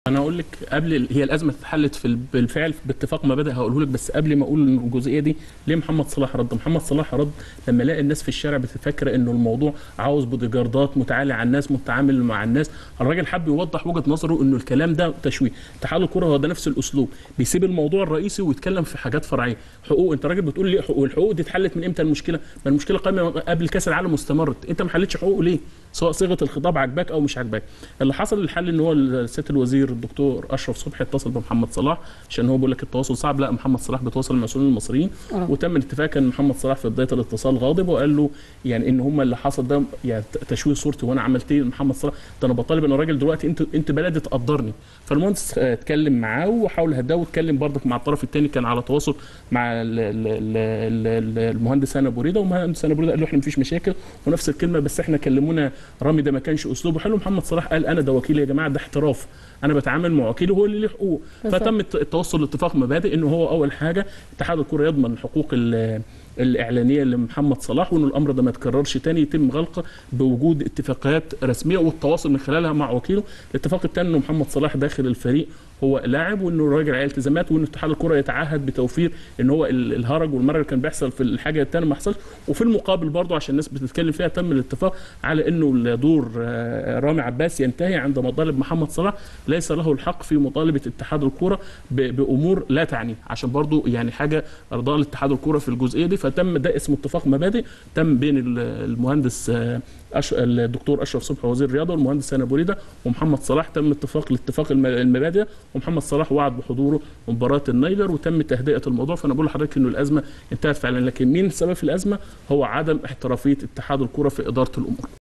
انا اقول لك قبل هي الازمه اتحلت في ال- بالفعل باتفاق مبادئ هقوله لك بس قبل ما اقول إن الجزئيه دي ليه محمد صلاح رد محمد صلاح رد لما لقى الناس في الشارع بتفكر انه الموضوع عاوز بوديجاردات متعالي على الناس متعامل مع الناس الراجل حب يوضح وجهه نظره انه الكلام ده تشويه اتحاد الكره هو ده نفس الاسلوب بيسيب الموضوع الرئيسي ويتكلم في حاجات فرعيه حقوق انت راجل بتقول لي حقوق الحقوق دي اتحلت من امتى المشكله ما المشكله قائمه قبل كاس العالم واستمرت انت ما حلتش حقوقه ليه سواء صيغه الخطاب عجباك او مش عجباك اللي حصل الحل ان هو سياده الوزير الدكتور اشرف صبحي اتصل بمحمد صلاح عشان هو بيقول لك التواصل صعب لا محمد صلاح بيتواصل مع المسؤولين المصريين آه. وتم الاتفاق كان محمد صلاح في بدايه الاتصال غاضب وقال له يعني ان هم اللي حصل ده يعني تشويه صورتي وانا عملت ايه لمحمد صلاح ده انا بطالب ان الراجل دلوقتي انت انت بلدي تقدرني فالمهندس آه، اتكلم معاه وحاول هداه واتكلم برضك مع الطرف الثاني كان على تواصل مع ال- ال- ال- ال- ال- المهندس هنا بوريده والمهندس هنا بوريده قال له احنا مفيش مشاكل ونفس الكلمه بس احنا كلمونا رامي ده ما كانش اسلوبه حلو محمد صلاح قال انا ده وكيل يا جماعه ده احتراف انا بتعامل مع وكيلي هو اللي له حقوق بالظبط. فتم الت- التوصل لاتفاق مبادئ انه هو اول حاجه اتحاد الكره يضمن الحقوق ال- الاعلانيه لمحمد صلاح وانه الامر ده ما يتكررش تاني يتم غلقه بوجود اتفاقيات رسميه والتواصل من خلالها مع وكيله الاتفاق الثاني انه محمد صلاح داخل الفريق هو لاعب وانه الراجل عليه التزامات وان اتحاد الكره يتعهد بتوفير ان هو ال- الهرج والمرة اللي كان بيحصل في الحاجه الثانيه ما حصلش وفي المقابل برضه عشان الناس بتتكلم فيها تم الاتفاق على انه دور آه، رامي عباس ينتهي عند مطالب محمد صلاح ليس له الحق في مطالبه اتحاد الكره ب- بامور لا تعنيه عشان برضه يعني حاجه ارضاء لاتحاد الكره في الجزئيه دي فتم ده اسمه اتفاق مبادئ تم بين ال- المهندس آه، أش... الدكتور اشرف صبحي وزير الرياضه والمهندس هاني أبو ريده ومحمد صلاح تم اتفاق الاتفاق الم- المبادئ ومحمد صلاح وعد بحضوره مباراه النيجر وتم تهدئه الموضوع فانا بقول لحضرتك انه الازمه انتهت فعلا لكن مين السبب في الازمه هو عدم احترافيه اتحاد الكره في اداره الامور